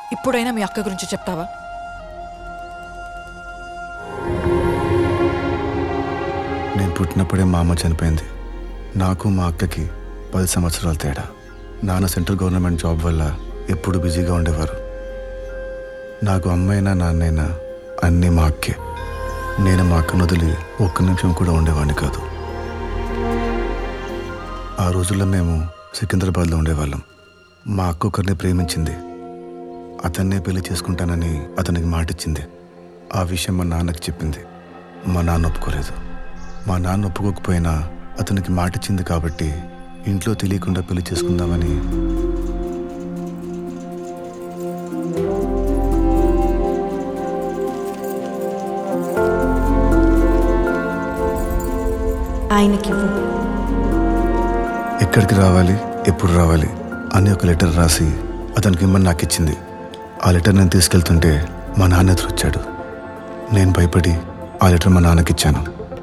ఇప్పుడైనా మీ అక్క గురించి చెప్తావా నేను పుట్టినప్పుడే మా అమ్మ చనిపోయింది నాకు మా అక్కకి పది సంవత్సరాల తేడా నాన్న సెంట్రల్ గవర్నమెంట్ జాబ్ వల్ల ఎప్పుడు బిజీగా ఉండేవారు నాకు అమ్మైనా నాన్నైనా అన్నీ మా అక్కే నేను మా అక్కను వదిలి ఒక్క నిమిషం కూడా ఉండేవాడిని కాదు ఆ రోజుల్లో మేము సికింద్రాబాద్లో ఉండేవాళ్ళం మా అక్క ఒకరిని ప్రేమించింది అతన్నే పెళ్లి చేసుకుంటానని అతనికి మాటిచ్చింది ఆ విషయం మా నాన్నకి చెప్పింది మా నాన్న ఒప్పుకోలేదు మా నాన్న ఒప్పుకోకపోయినా అతనికి మాటిచ్చింది కాబట్టి ఇంట్లో తెలియకుండా పెళ్లి చేసుకుందామని ఆయనకివ్వు ఎక్కడికి రావాలి ఎప్పుడు రావాలి అని ఒక లెటర్ రాసి అతనికి ఇమ్మని నాకు ఇచ్చింది ఆ లెటర్ నేను తీసుకెళ్తుంటే మా నాన్న ఎదురొచ్చాడు నేను భయపడి ఆ లెటర్ మా నాన్నకి ఇచ్చాను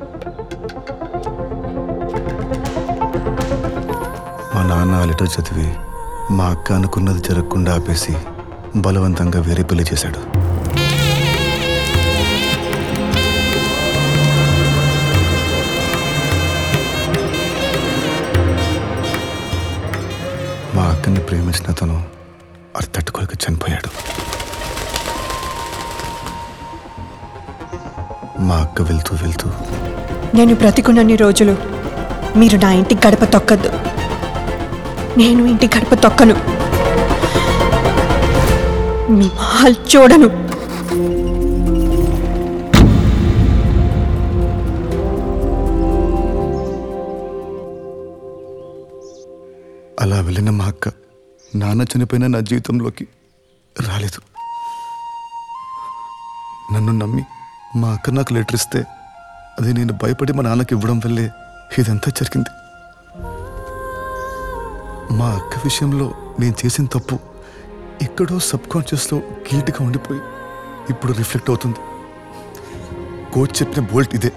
మా నాన్న ఆ లెటర్ చదివి మా అక్క అనుకున్నది జరగకుండా ఆపేసి బలవంతంగా వేరే పెళ్లి చేశాడు మా అక్కని ప్రేమించిన అతను అది తట్టుకోలేక చనిపోయాడు మా అక్క వెళ్తూ వెళ్తూ నేను బ్రతికున్నన్ని రోజులు మీరు నా ఇంటి గడప తొక్కద్దు నేను ఇంటి గడప తొక్కను మీ మహల్ చూడను అలా వెళ్ళిన మా అక్క నాన్న చనిపోయిన నా జీవితంలోకి రాలేదు నన్ను నమ్మి మా అక్క నాకు లెటర్ ఇస్తే అది నేను భయపడి మా నాన్నకి ఇవ్వడం వల్లే ఇదంతా జరిగింది మా అక్క విషయంలో నేను చేసిన తప్పు ఎక్కడో సబ్ కాన్షియస్లో గిల్ట్గా ఉండిపోయి ఇప్పుడు రిఫ్లెక్ట్ అవుతుంది కోచ్ చెప్పిన బోల్ట్ ఇదే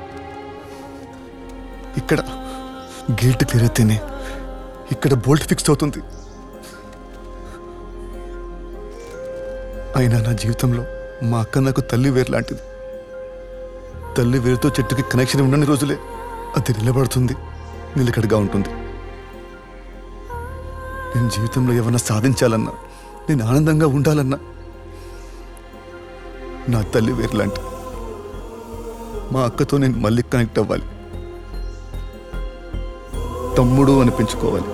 ఇక్కడ గిల్ట్ క్లియర్ అయితేనే ఇక్కడ బోల్ట్ ఫిక్స్ అవుతుంది అయినా నా జీవితంలో మా అక్క నాకు తల్లి వేరు లాంటిది తల్లి వేరుతో చెట్టుకి కనెక్షన్ ఉండని రోజులే అది నిలబడుతుంది నిలకడగా ఉంటుంది నేను జీవితంలో ఏమన్నా సాధించాలన్నా నేను ఆనందంగా ఉండాలన్నా నా తల్లి వేరు లాంటి మా అక్కతో నేను మళ్ళీ కనెక్ట్ అవ్వాలి తమ్ముడు అనిపించుకోవాలి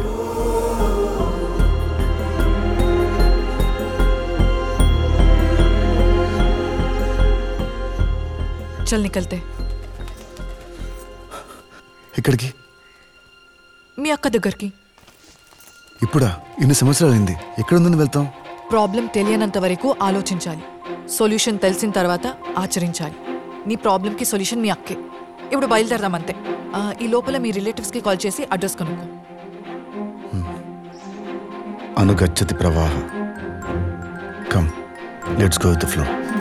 చల్ నికల్తే ఇక్కడికి మీ అక్క దగ్గరికి ఇప్పుడా ఇన్ని సంవత్సరాలు అయింది ఎక్కడుందని వెళ్తాం ప్రాబ్లం తెలియనంత వరకు ఆలోచించాలి సొల్యూషన్ తెలిసిన తర్వాత ఆచరించాలి నీ ప్రాబ్లంకి సొల్యూషన్ మీ అక్కే ఇప్పుడు బయలుదేరదాం అంతే ఆ, ఈ లోపల మీ రిలేటివ్స్కి కాల్ చేసి అడ్రస్ కనుక్కో అనుగచ్చతి ప్రవాహ come let's go the flow